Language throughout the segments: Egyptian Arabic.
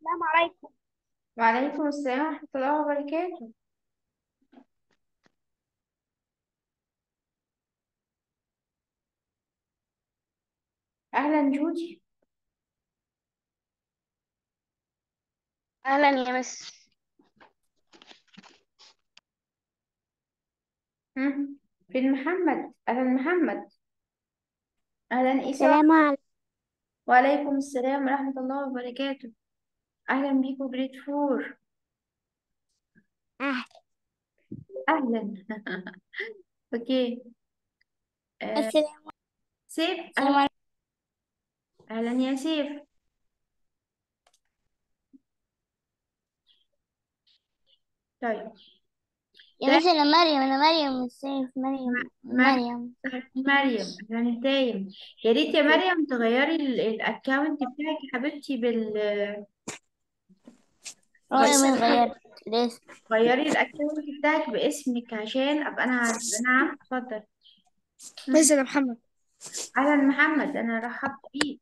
السلام عليكم وعليكم السلام ورحمة الله وبركاته أهلا جودي أهلا يا مس هم؟ فين محمد أهلا محمد أهلا إيسا السلام عليكم وعليكم السلام ورحمة الله وبركاته أهلا بيكم جريد فور أهلا أهلا أوكي آه السلام سيف السلام أهلا عليكم أهلا يا سيف طيب يا ده مس أنا مريم أنا مريم مش سيف مريم مريم مريم مريم أهلا تايم يا ريت يا مريم تغيري الأكاونت بتاعك يا حبيبتي بال اه يا مس غيرت الاسم غيري الاكونت بتاعك باسمك عشان ابقى انا عارفه انا عارفه اتفضل بس انا محمد اهلا محمد انا رحبت بيك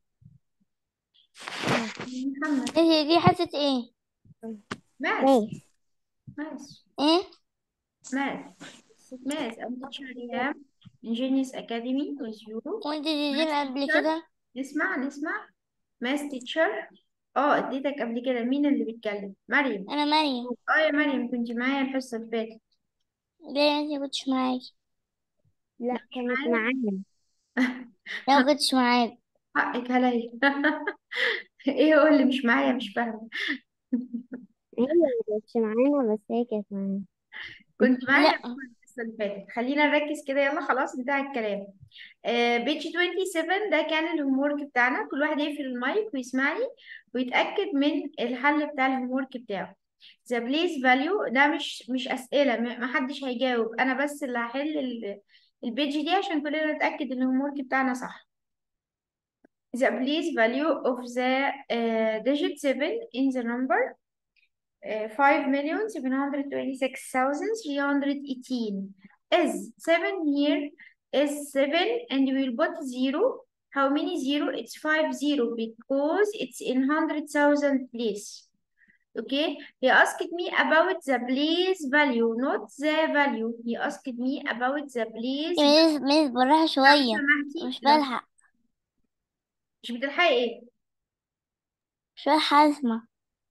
محمد هي دي حاسة ايه ماس ماس ايه ماس ماس I'm teacher Riham in Genius Academy with you وانت تدينا ماس قبل teacher كده نسمع نسمع ماس teacher اه اديتك قبل كده مين اللي بيتكلم مريم أنا مريم اه يا مريم كنت معايا الحصه اللي فاتت ليه انت كنتش معاكي لا مش كانت معايا معايا لا ما كنتش معاك حقك عليا ايه هو اللي مش معايا مش فاهمه هي ما كانتش معانا بس هي كانت معانا كنت معايا لا الحصة اللي فاتت خلينا نركز كده يلا خلاص بتاع الكلام بيج 27 ده كان الهوم ورك بتاعنا كل واحد يقفل المايك ويسمعني ويتأكد من الحل بتاع الهوم ورك بتاعه the place value ده مش مش أسئلة م- محدش هيجاوب أنا بس اللي هحل ال- البيج دي عشان كلنا نتأكد إن الهوم ورك بتاعنا صح the place value of the uh, digit 7 in the number five million seven hundred twenty-six thousand three hundred eighteen is seven here is seven and we will put zero. How many zero? It's five zero because it's in hundred thousand place. Okay, he asked me about the place value, not the value. He asked me about the place. يا مس مس بالراحة لو شوية سمحتي مش لو بلحق مش بتلحقي ايه؟ مش بلحق اسمع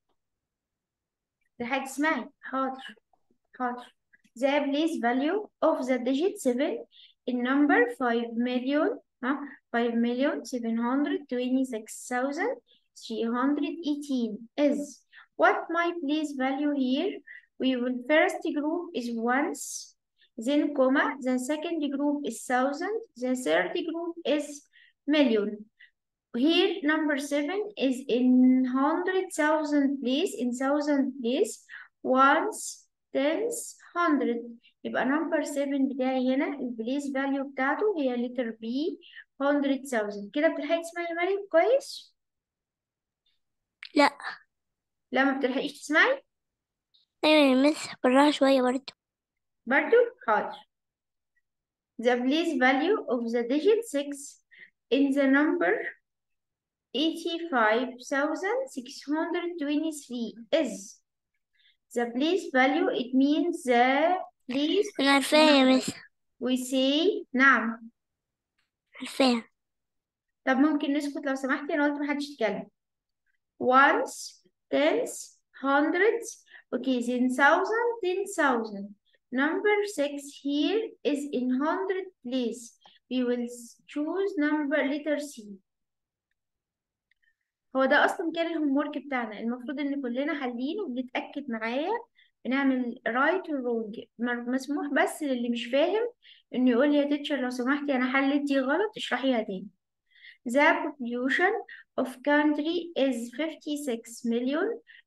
بتلحقي تسمعي حاضر حاضر the place value of the digit 7 in number 5 million ها 5 million 726,318 is what my place value here we will first group is ones then comma the second group is thousand the third group is million here number 7 is in hundred thousand place in thousand place ones tens hundred يبقى number 7 بتاعي هنا البليس فاليو بتاعته هي letter B hundred thousand كده بتلحقي تسمعي يا مريم كويس؟ لا لا ما بتلحقيش تسمعي؟ ايوه يا مس بالراحة شوية برضه برضو حاضر the place value of the digit 6 in the number 85,623 is the place value it means the place أنا عارفاها يا مس we say نعم عارفاها طب ممكن نسكت لو سمحتي انا قلت محدش يتكلم ones tens hundreds okay then thousand ten thousand number six here is in hundred place we will choose number letter C هو ده اصلا كان الهوم ورك بتاعنا المفروض ان كلنا حالين وبنتاكد معايا بنعمل رايت ورونج مسموح بس للي مش فاهم انه يقول لي يا تيتشر لو سمحتي انا حليت دي غلط اشرحيها تاني The population of country is 56 million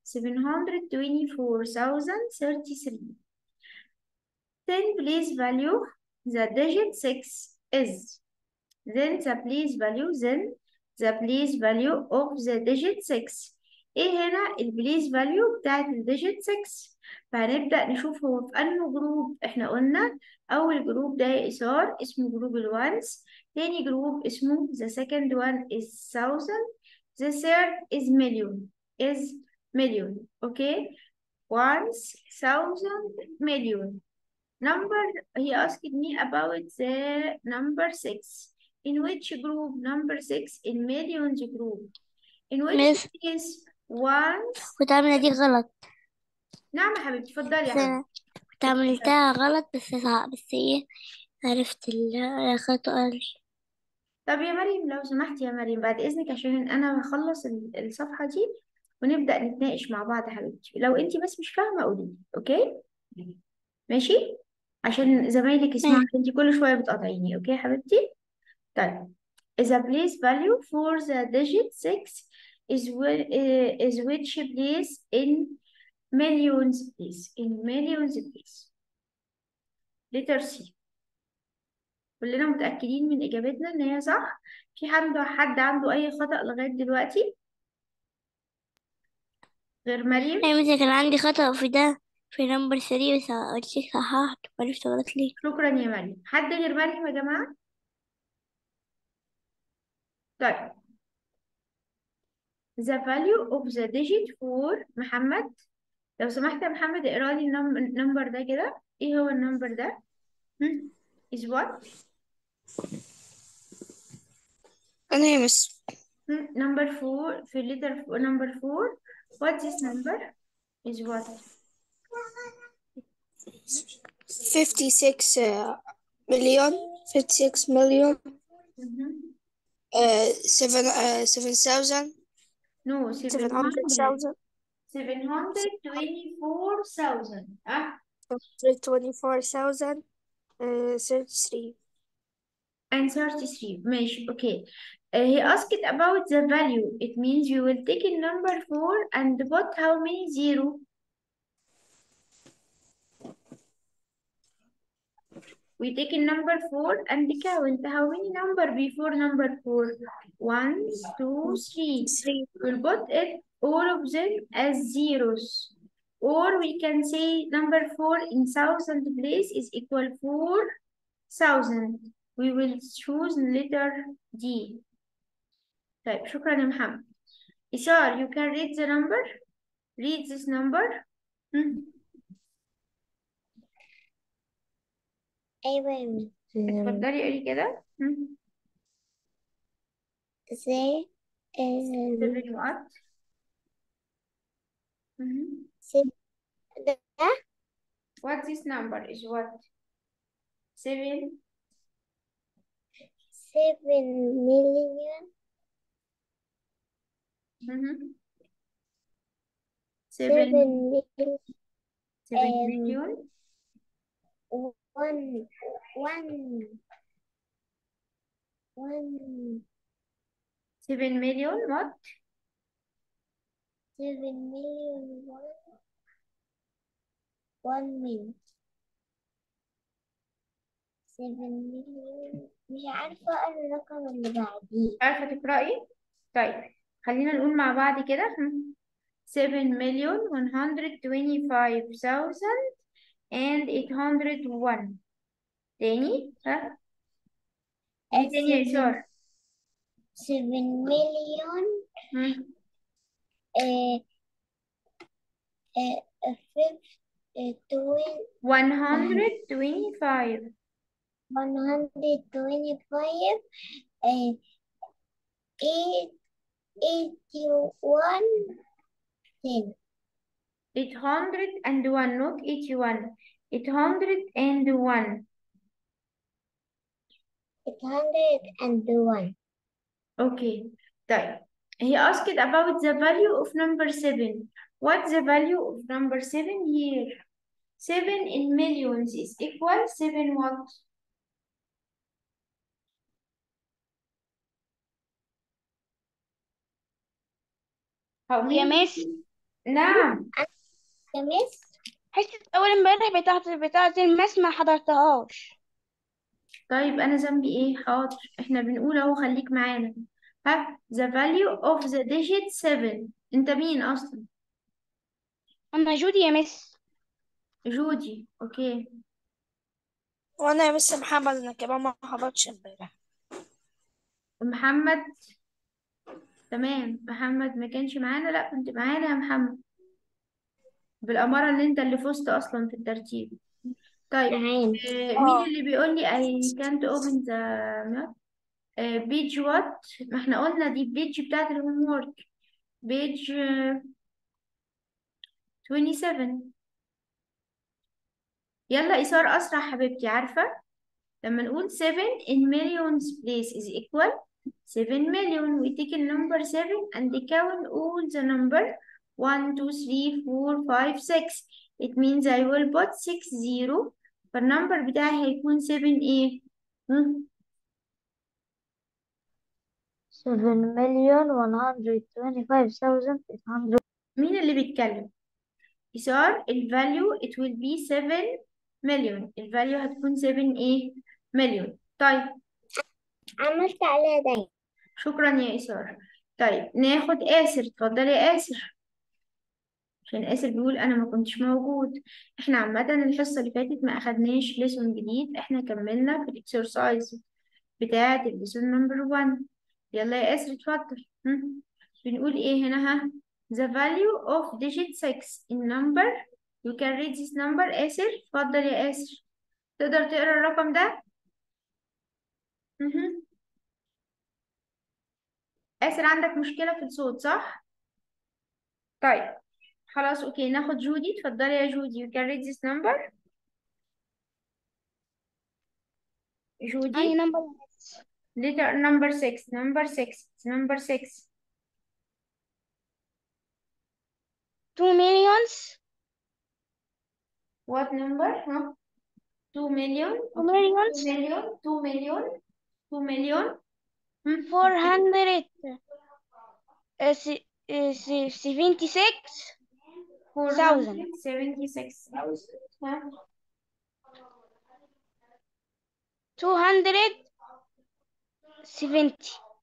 724,033. Then place value, the digit 6 is. Then the place value, then the place value of the digit 6. ايه هنا البليس فاليو بتاعت الديجيت 6 فهنبدأ نشوف هو في انه جروب احنا قلنا اول جروب ده يا إثار اسمه جروب الوانس تاني جروب اسمه the second one is thousand the third is million is million okay once thousand million number he asked me about the number six in which group number six in millions group in which مس case once كنت عاملة دي غلط نعم يا حبيبتي اتفضلي بس يا حبيبتي أنا كنت عملتها غلط بس صعب بس ايه عرفت الخطأ طب يا مريم لو سمحتي يا مريم بعد إذنك عشان أنا هخلص ال- الصفحة دي ونبدأ نتناقش مع بعض يا حبيبتي لو أنت بس مش فاهمة قولي لي أوكي ماشي عشان زمايلك يسمعوا ماشي أنت كل شوية بتقاطعيني أوكي يا حبيبتي طيب is a place value for the digit 6 is whi- uh, is which place in millions place in millions place letter C كلنا متأكدين من إجابتنا إن هي صح في حد حد عنده أي خطأ لغاية دلوقتي غير مريم أنا مثلا كان عندي خطأ في ده في نمبر 3 بس قلت صححت وعرفت غلط ليه شكرا يا مريم حد غير مريم يا جماعة طيب the value of the digit for محمد لو سمحت يا محمد اقرا لي النم- النمبر ده كده ايه هو النمبر ده هم؟ is what أنا يا مس هم؟ number four في letter four number four what this number is what 56 uh, million 56 million مهم. uh, seven uh, 7,000 no 700 700,000 724,000 اه 24,000 uh, 33 and 33 ماشي okay Uh, he asked about the value it means you will take a number 4 and put how many zero we take a number 4 and count how many number before number 4 1 2 3 3 we'll put it all of them as zeros or we can say number 4 in thousand place is equal 4000 we will choose letter D طيب شكرا يا محمد إشار you can read the number read this number هم. أيوة يا مس اتفضلي قولي كده هم. زي آم، seven what Mhm. ست ده what this number is what seven seven million Mhm. seven seven million seven um, million one one one seven million what seven million one one minute seven million مش عارفة أقرأ الرقم اللي بعديه عارفة تقرأي طيب خلينا نقول مع بعض كده هم. seven million one hundred twenty-five thousand and eight hundred one تاني ها ايه تاني يا seven إشار seven million هم. uh, uh, fifth, uh, twen- one hundred twenty-five one hundred twenty-five uh, eight eighty-one ten eight hundred and one not eighty-one eight hundred and one eight hundred and one okay طيب he asked about the value of number seven what's the value of number seven here seven in millions is equal seven what how يا many مس نعم يا مس حصة أول امبارح بتاعت بتاعت المس ما حضرتهاش طيب أنا ذنبي إيه حاضر إحنا بنقول أهو خليك معانا ها the value of the digit seven أنت مين أصلا أنا جودي يا مس جودي أوكي وأنا يا مس محمد أنا كمان ما حضرتش امبارح محمد تمام محمد ما كانش معانا لا كنت معانا يا محمد بالأمارة ان انت اللي فزت اصلا في الترتيب طيب تمام آه، مين اللي بيقول لي I can't open the map بيج وات ما احنا قلنا دي البيج بتاعت الهوم وورك بيج 27 يلا إيثار أسرع حبيبتي عارفة لما نقول 7 in millions place is equal 7 million we take the number 7 and count all the number 1 2 3 4 5 6 it means I will put 6 0 فالنمبر بتاعي هيكون 7 ايه هم؟ 7,125,800 مين اللي بيتكلم إيثار الفاليو it will be 7 مليون الفاليو هتكون 7 ايه مليون طيب عملت عليها دايما شكرا يا إيثار طيب ناخد آسر اتفضلي يا آسر عشان آسر بيقول أنا ما كنتش موجود احنا عامة الحصة اللي فاتت ما أخدناش ليسون جديد احنا كملنا في الإكسرسايز بتاعة الليسون نمبر 1 يلا يا آسر اتفضل هم؟ بنقول ايه هنا ها the value of digit 6 in number you can read this number آسر اتفضل يا آسر تقدر تقرا الرقم ده مهم. آسر عندك مشكلة في الصوت صح؟ طيب خلاص اوكي ناخد جودي اتفضلي يا جودي you can read this number أي جودي نمبر letter number 6 number 6 it's number 6 2 millions what number huh 2 million 2 2 millions million 2 million 2 million hmm. 400 uh, si- uh, si- 76 thousand 476,000 huh? 270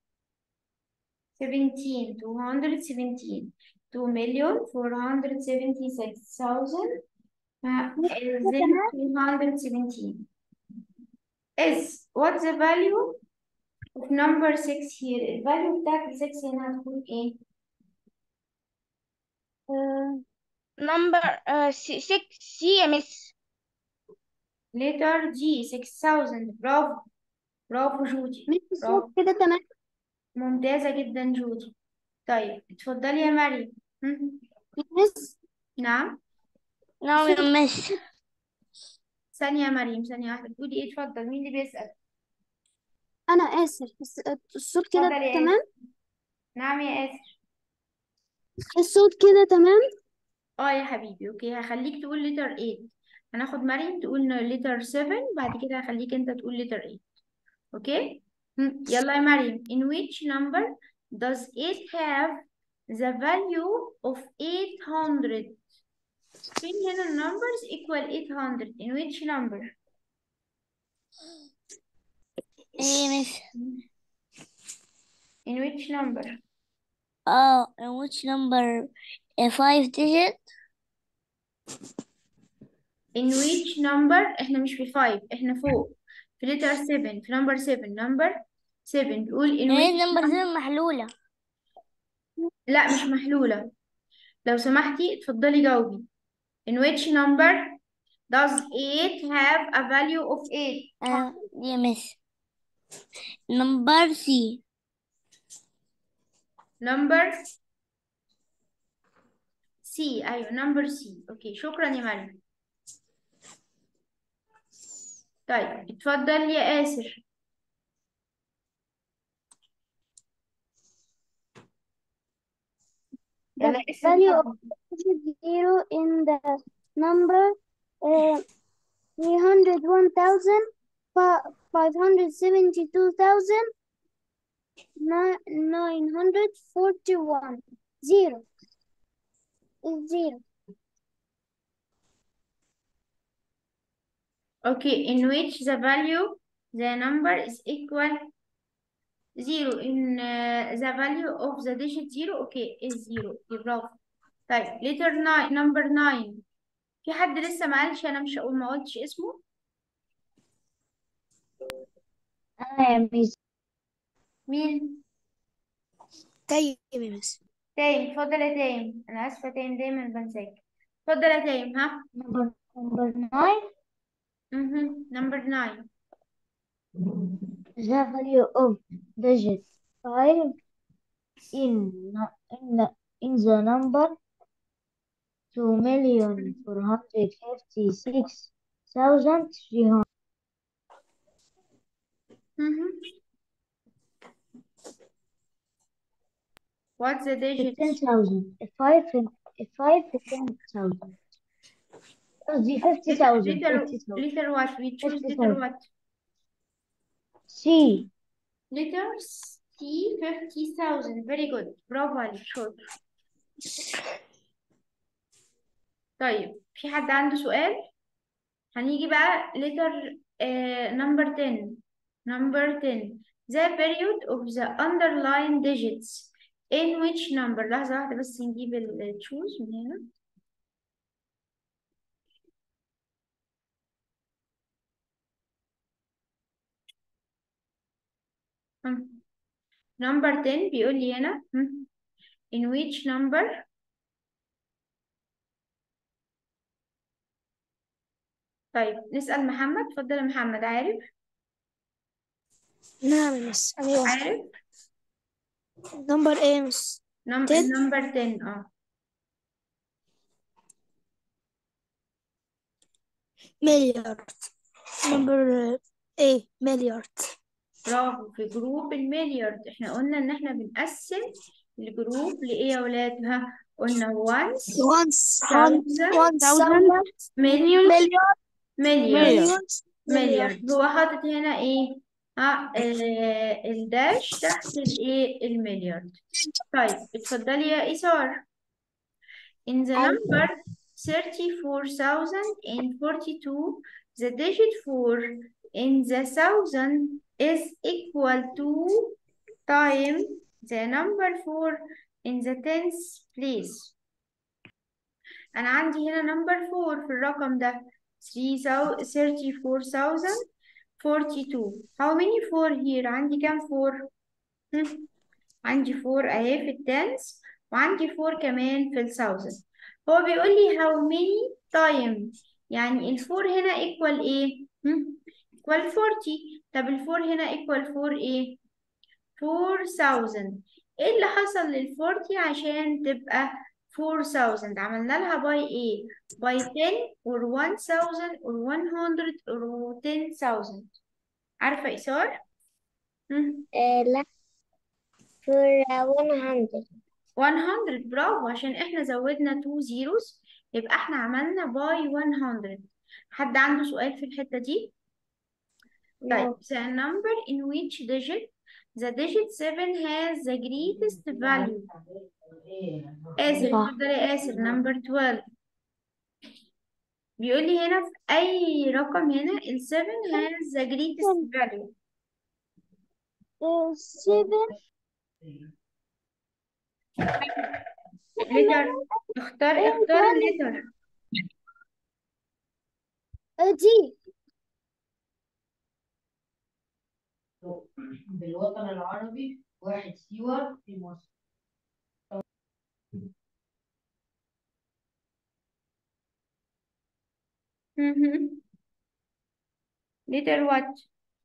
17 217 2 million 476,000 uh, is then 217 is what's the value of number 6 here الفاليو بتاعت 6 هنا هتكون ايه uh, number uh, 6 CMS letter G 6000 برافو برافو جودي برافو كده تمام ممتازة جدا جودي طيب اتفضلي يا مريم هم؟ بس نعم نعم يا مس ثانية يا مريم ثانية واحدة بتقولي ايه اتفضل مين اللي بيسأل انا اسف بس الصوت كده اتفضل يا تمام آسر نعم يا آسر الصوت كده تمام اه يا حبيبي اوكي هخليك تقول لتر 8 هناخد مريم تقول لتر 7 بعد كده هخليك انت تقول لتر 8 اوكي هم، يلا يا مريم in which number does it have the value of 800 فين هنا numbers equal 800 in which number ايه مس in which number اه in which number a five digit in which number احنا مش في 5 احنا فوق في letter 7 في number 7 number 7 بيقول in ايه which نمبر number زي محلولة لا مش محلولة لو سمحتي اتفضلي جاوبي in which number does 8 have a value of 8 اه دي مس نمبر سي number C أيوة number C أوكي شكرا يا مريم طيب اتفضل يا آسر يلا The آسر value of اتفضل zero in the number uh, 301,572,941 zero is zero Okay, in which the value, the number is equal zero. In uh, the value of the digit zero, okay, is zero. Okay, برافو. طيب, letter nine, number nine. في حد لسه ما قالش أنا مش هقول ما قلتش اسمه؟ أنا يا ميس مين؟ طيب يا مس تايم، اتفضل يا تايم. أنا آسفة تايم دايما بنساك. اتفضل يا تايم ها number number nine مهم. نمبر 9 the value of digit five in nu- in the, in the number two million four hundred fifty six thousand three hundred مهم. What's the digit fifteen thousand five five fifteen thousand قصدي fifty thousand letter fifty thousand letter what we choose fifty letter thousand what C letter C 50,000 very good برافو عليك شاطر طيب في حد عنده سؤال هنيجي بقى letter uh, number 10 number 10 the period of the underlying digits in which number لحظة واحدة بس نجيب ال choose من هنا هم. number 10 بيقول لي هنا هم. in which number طيب نسأل محمد اتفضل يا محمد عارف نعم يا مس أيوة عارف نمبر ايه يا مس نم... Ten. number 10 اه مليار نمبر ايه مليار برافو في جروب المليارد احنا قلنا ان احنا بنقسم الجروب لايه يا ولاد ها قلنا once once thousand one thousand million مليار مليار مليون مليارد هو حاطط هنا ايه ها آه الداش تحت الايه المليارد طيب اتفضلي يا إيثار In the number 34,042, the digit 4 in the thousand is equal to time the number 4 in the tens place. أنا عندي هنا number 4 في الرقم ده 34,042. How many 4 here? عندي كام 4؟ هم؟ عندي 4 أهي في التنس وعندي 4 كمان في الثاوزند هو بيقول لي how many time يعني الفور هنا equal ايه؟ هم؟ equal 40 طب الفور هنا equal 4 ايه؟ 4000 ايه اللي حصل لل 40 عشان تبقى 4000 عملنا لها باي ايه؟ باي 10 or 1000 or 100 or 10000 عارفة إيثار؟ هم؟ آه لا for uh, 100 100 برافو عشان احنا زودنا 2 zeros يبقى احنا عملنا باي 100 حد عنده سؤال في الحتة دي؟ طيب the number in which digit the digit 7 has the greatest value آسر صح. اتفضل يا آسر number 12 بيقول لي هنا في أي رقم هنا ال 7 has the greatest value seven letter اختار اختار letter دي بالوطن العربي واحد سيوة في مصر Mhm. letter what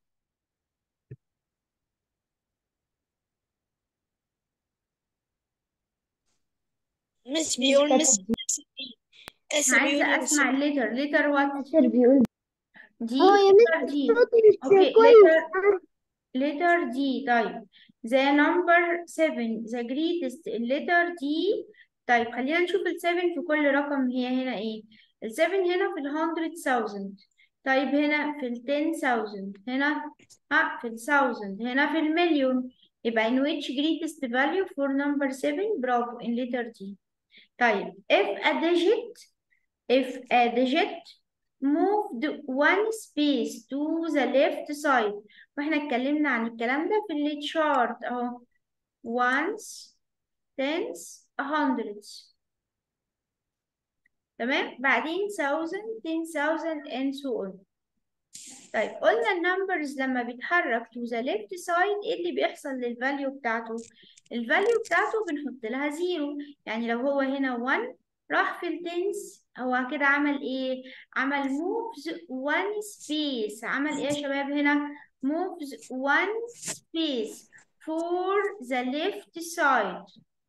مس بيقول مس آسر أنا بيقول عايزة مس أسمع الليتر ليتر وات أسر بيقول دي اه يا ليتر مس دي صوتي مش اوكي كويس ليتر ليتر دي طيب the number 7 the greatest الليتر دي طيب خلينا نشوف ال 7 في كل رقم هي هنا ايه ال 7 هنا في ال 100,000 طيب هنا في ال 10,000 هنا ها في ال 1000 هنا في المليون يبقى in which greatest value for number 7 برافو in letter D طيب if a digit if a digit moved one space to the left side واحنا اتكلمنا عن الكلام ده في التشارت اهو ones tens hundreds تمام بعدين thousand ten thousand and so on طيب قلنا النمبرز لما بيتحرك to the left side ايه اللي بيحصل للفاليو بتاعته الفاليو بتاعته بنحط لها زيرو يعني لو هو هنا 1 راح في التنس هو كده عمل ايه عمل moves one space عمل ايه يا شباب هنا moves one space for the left side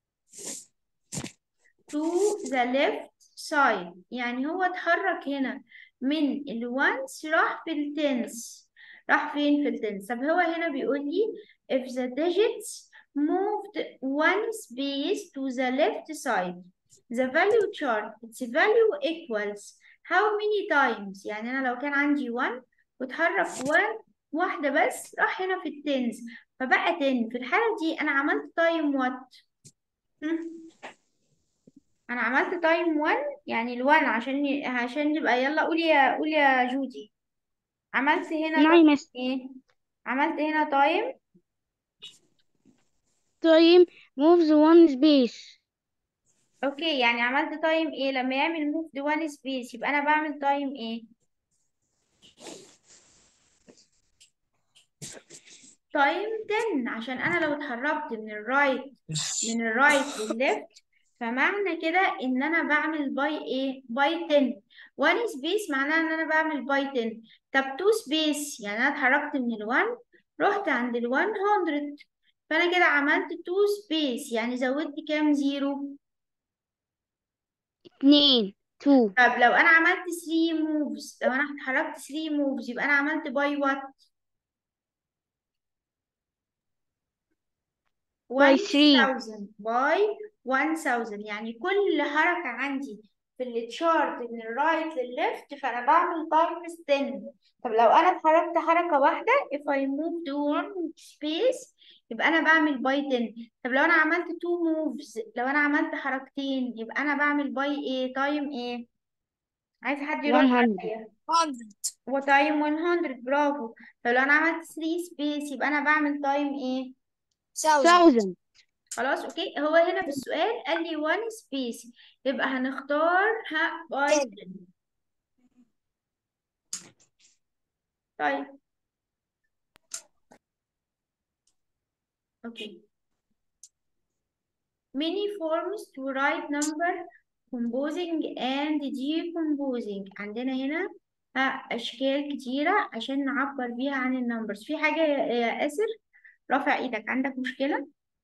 to the left side يعني هو اتحرك هنا من الوانس راح في التنس راح فين في التنس طب هو هنا بيقول لي if the digits moved one space to the left side the value chart its value equals how many times يعني أنا لو كان عندي 1 واتحرك 1 واحدة بس راح هنا في التنس فبقى 10 في الحالة دي أنا عملت تايم وات أنا عملت تايم 1 يعني ال 1 عشان ي... عشان يبقى يلا قولي يا قولي يا جودي عملت هنا نعم تايم مس ايه عملت هنا تايم time moves one space اوكي يعني عملت تايم ايه لما يعمل موف دي وان سبيس يبقى انا بعمل تايم ايه تايم 10 عشان انا لو اتحركت من الرايت من الرايت للليفت فمعنى كده ان انا بعمل باي ايه باي 10 1 سبيس معناها ان انا بعمل باي 10 طب 2 سبيس يعني انا اتحركت من ال1 رحت عند ال 100 فانا كده عملت 2 سبيس يعني زودت كام زيرو اتنين two طب لو انا عملت 3 موفز لو انا اتحركت 3 موفز يبقى انا عملت باي وات by three 1000 باي 1000 يعني كل حركة عندي في التشارت من الرايت للليفت فأنا بعمل تايمز 10 طب لو أنا اتحركت حركة واحدة if I move to one space يبقى أنا بعمل باي 10 طب لو أنا عملت two moves لو أنا عملت حركتين يبقى أنا بعمل باي إيه تايم إيه عايز حد يرد 100 عليا 100 هو تايم 100 برافو طب لو أنا عملت 3 space يبقى أنا بعمل تايم إيه 1000 thousand خلاص اوكي هو هنا في السؤال قال لي one space يبقى هنختار ها باي 10 طيب اوكي many forms to write number composing and decomposing عندنا هنا ها اشكال كتيرة عشان نعبر بيها عن النمبرز في حاجة يا يا آسر رافع ايدك عندك مشكلة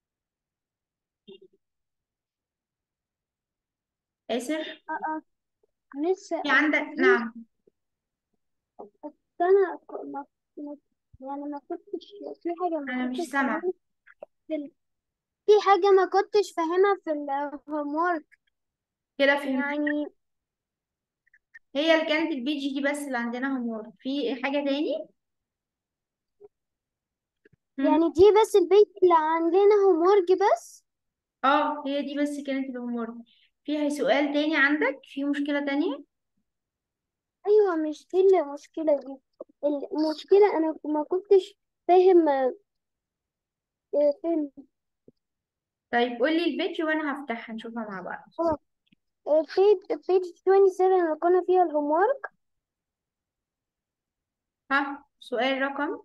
آسر لسه في عندك نعم انا ما ما- يعني ما كنتش في حاجة ما انا مش كنتش سامعة فاهمها في ال... في حاجة ما كنتش فاهمها في الهوم ورك كده فهمت يعني هي اللي كانت البيج دي بس اللي عندنا هومورك في حاجة تاني مم. يعني دي بس البيت اللي عندنا هوم ورك بس اه هي دي بس كانت الهومورك فيها سؤال تاني عندك في مشكلة تانية ايوه مش دي المشكلة دي المشكلة انا ما كنتش فاهم آه، فين طيب قولي البيج وانا هفتحها نشوفها مع بعض اه البيج البيج 27 اللي كنا فيها الهوم ورك ها سؤال رقم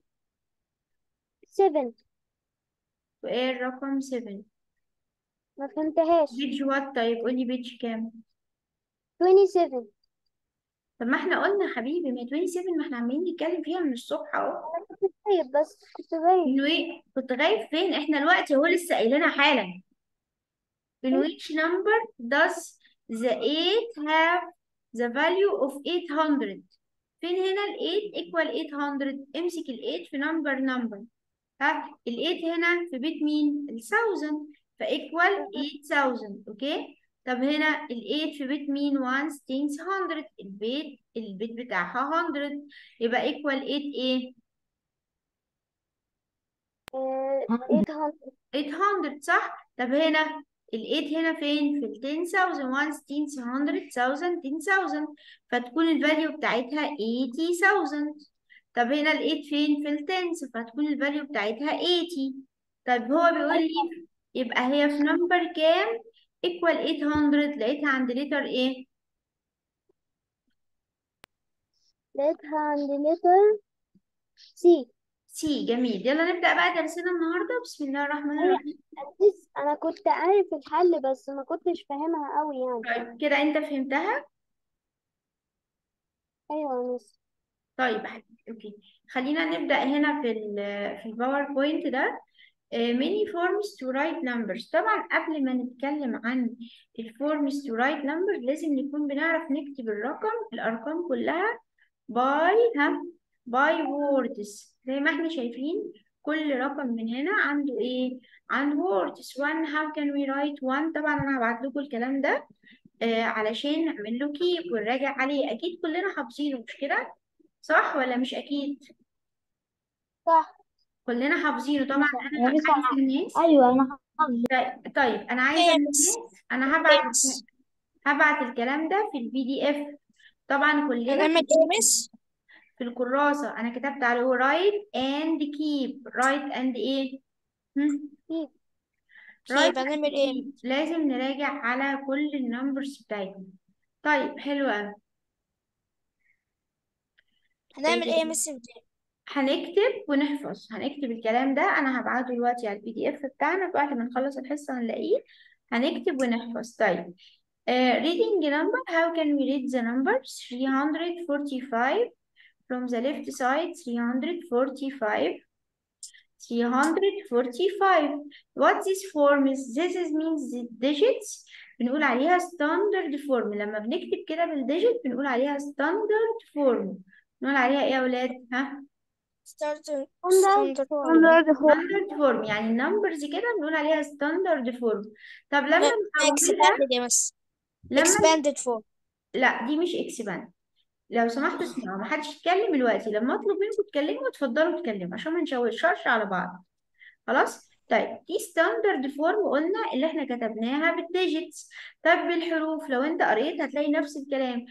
7 سؤال رقم 7 ما فهمتهاش بيج وات طيب قولي بيج كام 27 طب ما احنا قلنا يا حبيبي ما 27 ما احنا عمالين نتكلم فيها من الصبح اهو انا كنت غايب بس كنت غايب انه ايه كنت غايب فين احنا الوقت هو لسه قايلينها حالا In which number does the 8 have the value of 800 فين هنا ال 8 equal 800 امسك ال 8 في number number ها ال 8 هنا في بيت مين ال 1000 ف equal 8000 اوكي طب هنا ال 8 في بيت مين 1 100 البيت البيت بتاعها 100 يبقى equal 8 ايه آه، 800 800 صح طب هنا ال 8 هنا فين في ال 10000 1 100 1000 10000 فتكون الفاليو بتاعتها 80000 طب هنا ال 8 فين في ال 10 فتكون الفاليو بتاعتها 80 طب هو بيقول لي يبقى هي في نمبر كام equal 800 لقيتها عند لتر ايه لقيتها عند لتر سي سي جميل يلا نبدأ بقى درسنا النهاردة بسم الله الرحمن أيوة الرحيم بس أنا كنت عارف الحل بس ما كنتش فاهمها أوي يعني طيب كده انت فهمتها أيوة يا مس طيب يا حبيبي اوكي خلينا نبدأ هنا في ال في الباوربوينت ده آه، many forms to write numbers طبعا قبل ما نتكلم عن الفورمز to write numbers لازم نكون بنعرف نكتب الرقم الأرقام كلها by ها by words زي ما احنا شايفين كل رقم من هنا عنده ايه عنده words one how can we write one طبعا انا هبعت لكم الكلام ده آه علشان نعمل له كيب ونراجع عليه اكيد كلنا حافظينه مش كده صح ولا مش اكيد صح كلنا حافظينه طبعا يا انا مس عايزه أنا الناس أيوة أنا حافظة طيب طيب انا عايزه ايه الناس بس انا هبعت ايه بس هبعت الكلام ده في البي دي اف طبعا كلنا هنعمل ايه بس في الكراسه انا كتبت عليه write and keep write and ايه هم؟ كيف write كيف and هنعمل ايه keep لازم نراجع على كل النمبرز بتاعتنا طيب حلو قوي هنعمل ايه بس انت هنكتب ونحفظ هنكتب الكلام ده انا هبعته دلوقتي على البي دي اف بتاعنا بعد ما نخلص الحصه هنلاقيه هنكتب ونحفظ طيب uh, reading number how can we read the number 345 from the left side 345 345 what this form is this is means the digits بنقول عليها standard form لما بنكتب كده بالديجيت بنقول عليها standard form بنقول عليها ايه يا اولاد ها ستارت ستاندرد فورم ستاندرد فور ستاندرد فورم يعني النمبرز كده بنقول عليها ستاندرد فورم طب لما لا نحولها expanded يا مس لما expanded form لا دي مش اكسباند لو سمحتوا اسمعوا ما حدش يتكلم دلوقتي لما اطلب منكم تتكلموا اتفضلوا اتكلموا عشان ما نشوشش على بعض خلاص طيب دي ستاندرد فورم قلنا اللي احنا كتبناها بالديجيتس طب بالحروف لو انت قريت هتلاقي نفس الكلام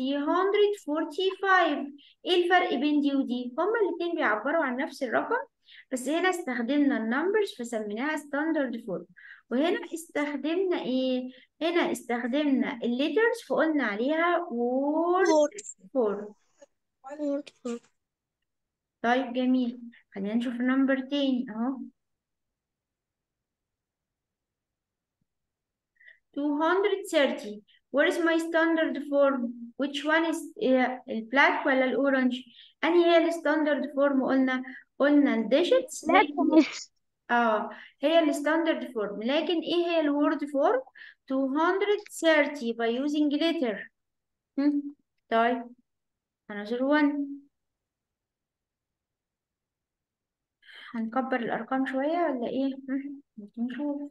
345 ايه الفرق بين دي ودي هما الاتنين بيعبروا عن نفس الرقم بس هنا استخدمنا النمبرز فسميناها ستاندرد فورم وهنا استخدمنا ايه هنا استخدمنا الليترز فقلنا عليها وورد word فورم word form طيب جميل خلينا نشوف النمبر تاني اهو 230 Where is my standard form? Which one is uh, البلاك ولا الأورنج؟ أنهي هي الستاندرد فورم قلنا؟ قلنا الديجيتس لا لكن مس اه هي الستاندرد فورم لكن ايه هي الوورد فورم؟ 230 by using letter هم؟ طيب another one هنكبر الأرقام شوية ولا ايه؟ هم؟ نشوف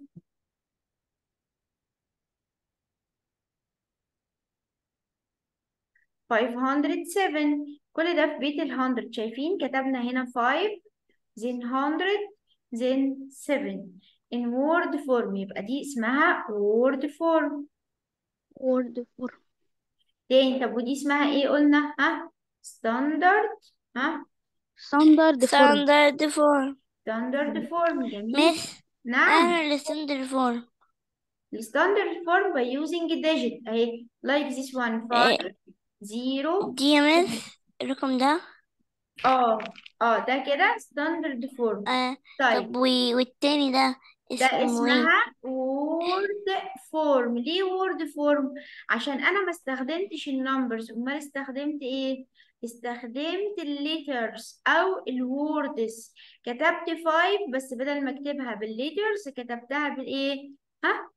five hundred seven كل ده في بيت الهندرد شايفين كتبنا هنا five then hundred then seven in word form يبقى دي اسمها word form وورد فور تاني طب ودي اسمها ايه قلنا ها standard ها ستاندرد فورم ستاندرد فورم standard form جميل مس نعم انا الستاندرد فورم الستاندرد form by using a digit اهي like this one إيه، five zero دي يا مس الرقم ده اه اه ده كده standard form آه طيب طب وي- والتاني ده ده اسمه ايه اسمها word form ليه word form عشان انا ما استخدمتش النمبرز امال استخدمت ايه استخدمت الليترز او الوردز كتبت 5 بس بدل ما اكتبها بالليترز كتبتها بالايه ها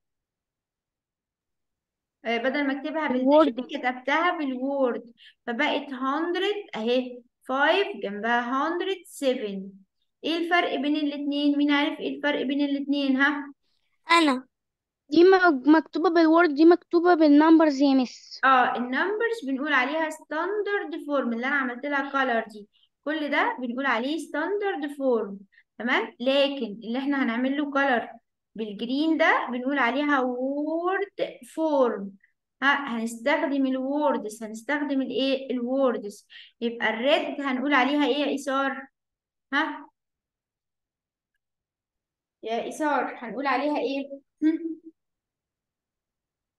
آه، بدل ما اكتبها بالديجيت الوورد كتبتها بالوورد فبقت 100 اهي 5 جنبها 107 ايه الفرق بين الاتنين مين عارف ايه الفرق بين الاتنين ها انا دي مك- مكتوبة بالوورد دي مكتوبة بالنمبرز يا مس اه النمبرز بنقول عليها ستاندرد فورم اللي انا عملت لها كولر دي كل ده بنقول عليه ستاندرد فورم تمام لكن اللي احنا هنعمل له كولر بالجرين ده بنقول عليها وورد فورم ها هنستخدم الووردز هنستخدم الايه الووردز يبقى الريد هنقول عليها ايه يا إيثار ها يا إيثار هنقول عليها ايه هم؟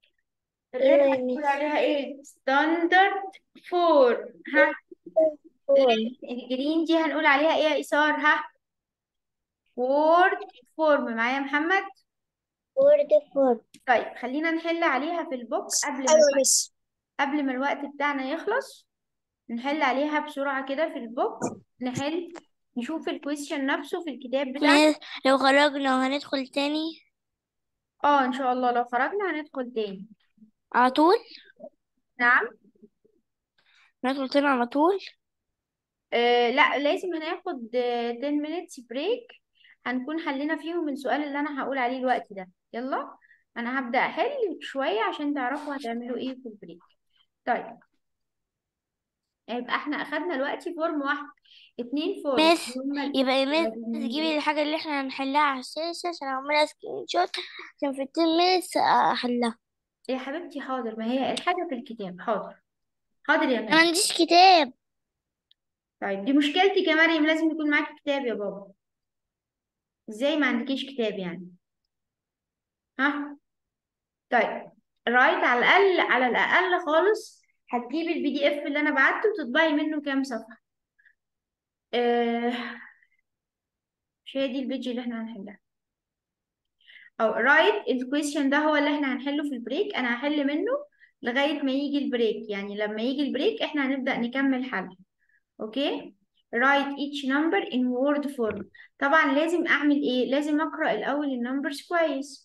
الريد ايوه يا هنقول مس عليها ايه ستاندرد فورم ها الجرين دي هنقول عليها ايه يا إيثار ها وورد فورم معايا محمد وورد فورم طيب خلينا نحل عليها في البوك قبل ما ايوه يا الوقت مس قبل ما الوقت بتاعنا يخلص نحل عليها بسرعة كده في البوك نحل نشوف الكويستشن نفسه في الكتاب بتاعنا مس لو خرجنا وهندخل تاني اه ان شاء الله لو خرجنا هندخل تاني على طول نعم ندخل تاني على طول آه لا لازم هناخد آه 10 minutes break هنكون حلينا فيهم السؤال اللي انا هقول عليه الوقت ده يلا انا هبدأ احل شوية عشان تعرفوا هتعملوا ايه في البريك طيب يبقى احنا اخدنا دلوقتي فورم واحد اتنين فورم مس اللي هما ال- يبقى يا مس تجيبي الحاجة اللي احنا هنحلها على الشاشة عشان اعملها سكرين شوت عشان في التيم مس احلها يا حبيبتي حاضر ما هي الحاجة في الكتاب حاضر حاضر يا انا ما مريم عنديش كتاب طيب دي مشكلتك يا مريم لازم يكون معاكي كتاب يا بابا ازاي ما عندكيش كتاب يعني ها طيب رايت على الاقل على الاقل خالص هتجيبي البي دي اف اللي انا بعته وتطبعي منه كام صفحه آه مش هي دي البيج اللي احنا هنحلها او رايت الكويشن ده هو اللي احنا هنحله في البريك انا هحل منه لغايه ما يجي البريك يعني لما يجي البريك احنا هنبدا نكمل حل اوكي write each number in word form طبعا لازم اعمل ايه لازم اقرا الاول النمبرز كويس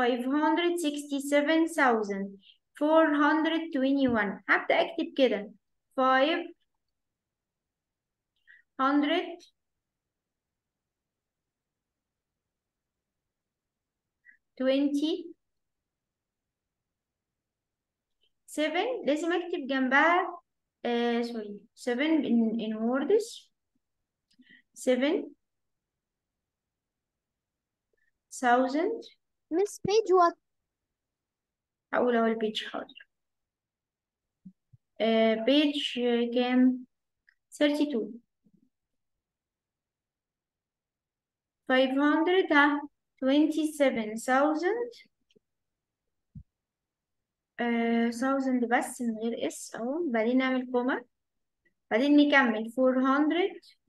567421 هبدا اكتب كده 500 20 7 لازم اكتب جنبها آه سوري 7 in, in words 7 thousand مس بيج وات هقول اهو البيج حاضر آه بيج كام 32 500 ها 27000 آه 1000 بس من غير اس اهو بعدين نعمل كوما بعدين نكمل 400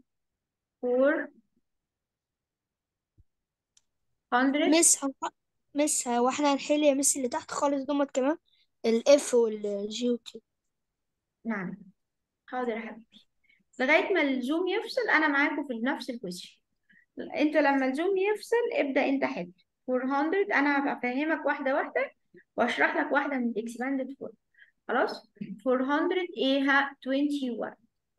400 مس هو مس هو احنا هنحل يا مس اللي تحت خالص دمت كمان الاف والجي وكي نعم حاضر يا حبيبي لغاية ما الزوم يفصل أنا معاكم في نفس الكويشن انتوا لما الزوم يفصل ابدأ انت حل 400 أنا هبقى أفهمك واحدة واحدة وأشرح لك واحدة من الإكسباندد فور خلاص 400 ايه ها 21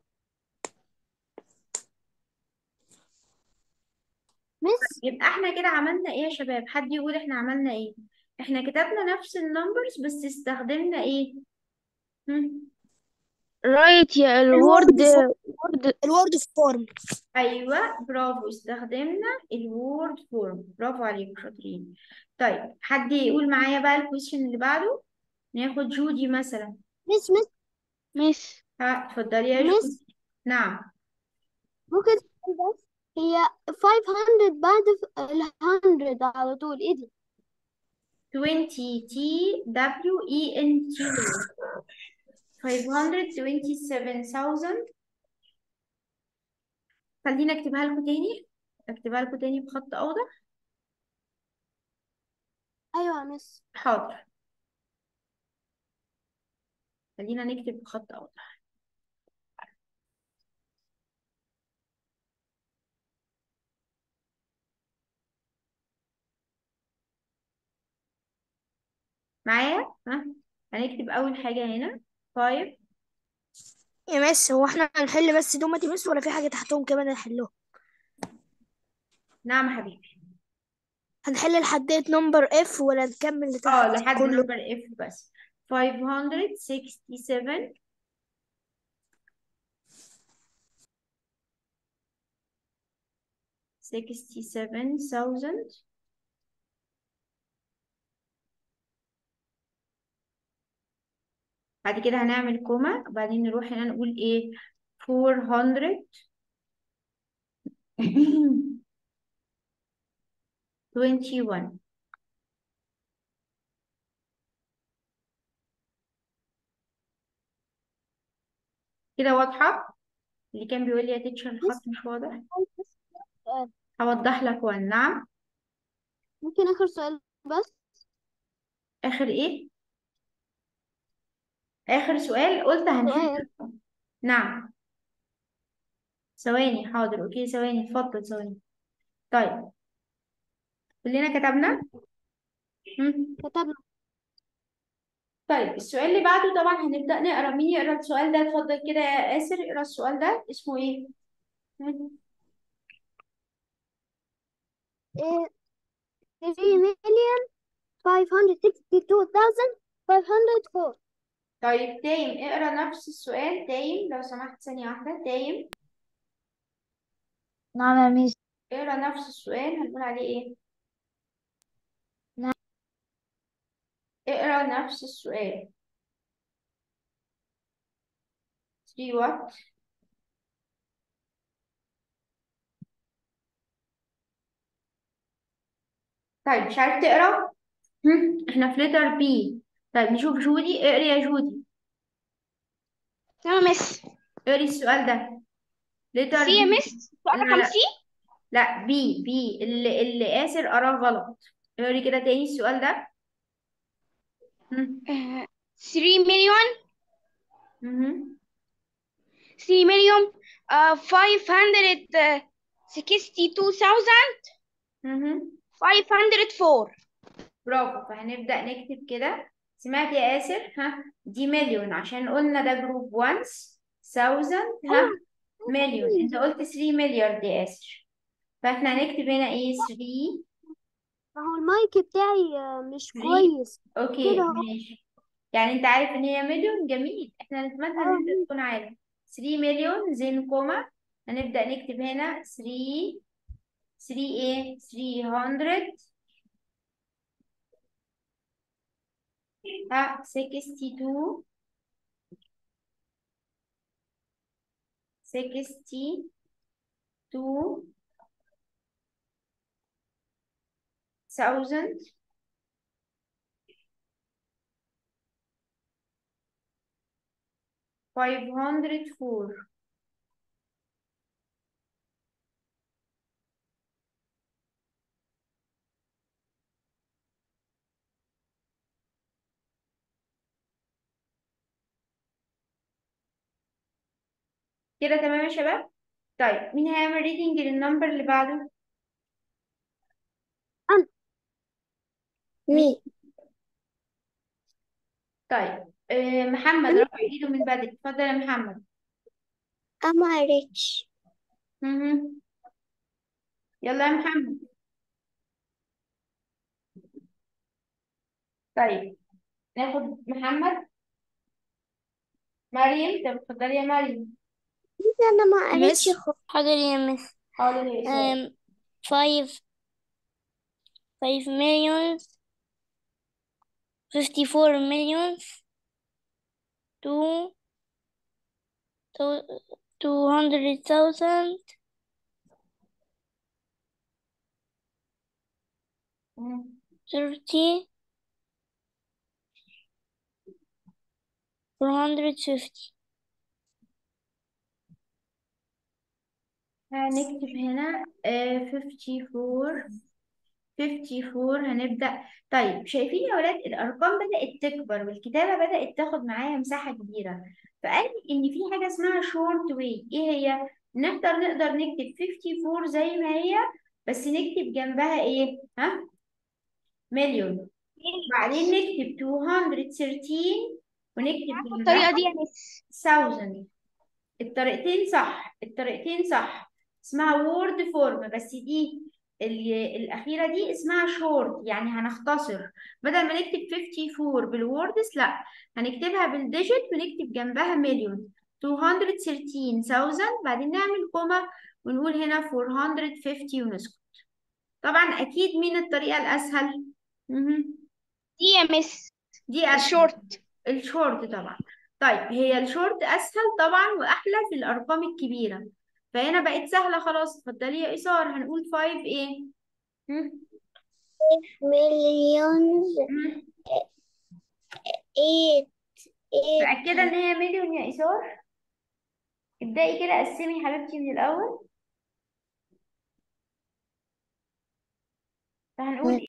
مس يبقى احنا كده عملنا ايه يا شباب حد يقول احنا عملنا ايه احنا كتبنا نفس النمبرز بس استخدمنا ايه هم؟ رايت يا الوورد وورد الوورد فورم ايوه برافو استخدمنا الوورد فورم برافو عليكم شاطرين طيب حد يقول معايا بقى الكويشن اللي بعده ناخد جودي مثلا مس مس مس ها اتفضلي يا مس جودي نعم ممكن تقول بس هي 500 بعد ال 100 على طول ايه دي 20 تي دبليو اي ان تي 527000 خلينا اكتبها لكم تاني اكتبها لكم تاني بخط اوضح ايوه يا مس حاضر خلينا نكتب بخط اوضح معايا ها هنكتب اول حاجه هنا 5 يا مس هو احنا هنحل بس دمت يا مس ولا في حاجة تحتهم كمان هنحلوها نعم حبيبي هنحل لحد نمبر اف ولا نكمل اه لتحت لحد كله نمبر اف بس 567 67,000 بعد كده هنعمل كوما وبعدين نروح هنا نقول ايه 400 21 كده واضحة اللي كان بيقول لي يا تيتشر الخط مش واضح سؤال هوضح لك وان نعم ممكن آخر سؤال بس اخر ايه اخر سؤال قلت هنحل سؤال نعم ثواني حاضر اوكي ثواني اتفضل ثواني طيب كلنا كتبنا مم. كتبنا طيب السؤال اللي بعده طبعا هنبدأ نقرا مين يقرا السؤال ده اتفضل كده يا آسر اقرا السؤال ده اسمه ايه مم. إيه 3 million 562,504 طيب تايم اقرا نفس السؤال تايم لو سمحت ثانية واحدة تايم نعم يا ميس اقرا نفس السؤال هنقول عليه ايه نعم اقرا نفس السؤال 3 وات طيب مش عارف تقرا هم، احنا في لتر بي طيب نشوف جودي اقري يا جودي تمام يا مس اقري السؤال ده لتر سي يا بي مس سؤال لا رقم لا سي لا بي بي اللي اللي آسر قراه غلط اقري كده تاني السؤال ده هم، 3 مليون مهم. 3 مليون 562,504 مهم. برافو فهنبدأ نكتب كده سمعت يا آسر ها دي مليون عشان قلنا ده جروب وانس thousand ها مليون انت قلت 3 مليار دي آسر فاحنا هنكتب هنا ايه 3 ما هو المايك بتاعي آه، مش 3 كويس اوكي كده اهو ماشي يعني انت عارف ان هي مليون جميل احنا نتمنى ان اه انت تكون عارف 3 مليون زين كوما هنبدأ نكتب هنا 3 3 ايه 300 ها 62 62 thousand five hundred four كده تمام يا شباب طيب مين هيعمل ريدنج للنمبر اللي بعده أنا مين مي طيب آه محمد رفع ايده من بدري اتفضل يا محمد أما ريتش مهم. يلا يا محمد طيب ناخد محمد مريم طب اتفضلي يا مريم أنا ما قريتش مس خالص حاضر يا مس حاضر يا إسراء um, five five millions fifty four millions two two two hundred thousand مم. thirty four hundred fifty هنكتب هنا آه 54 54 هنبدأ طيب شايفين يا ولاد الأرقام بدأت تكبر والكتابة بدأت تاخد معايا مساحة كبيرة فقال لي إن في حاجة اسمها شورت واي إيه هي؟ نقدر نقدر نكتب 54 زي ما هي بس نكتب جنبها إيه؟ ها؟ مليون بعدين نكتب 213 ونكتب الطريقة دي جنبها يا مس 1000 الطريقتين صح الطريقتين صح اسمها وورد فورم بس دي ال- الأخيرة دي اسمها شورت يعني هنختصر بدل ما نكتب 54 بالوردز لا هنكتبها بالديجيت ونكتب جنبها مليون 213,000 بعدين نعمل كوما ونقول هنا 450 ونسكت طبعا أكيد مين الطريقة الأسهل؟ مهم. دي يا مس دي أسهل الشورت الشورت طبعا طيب هي الشورت اسهل طبعا واحلى في الارقام الكبيره فهنا بقت سهله خلاص اتفضلي يا ايثار هنقول 5 ايه هم؟ مليون هم؟ eight eight متاكده ان هي مليون يا ايثار ابدأي كده قسمي يا حبيبتي من الأول فهنقول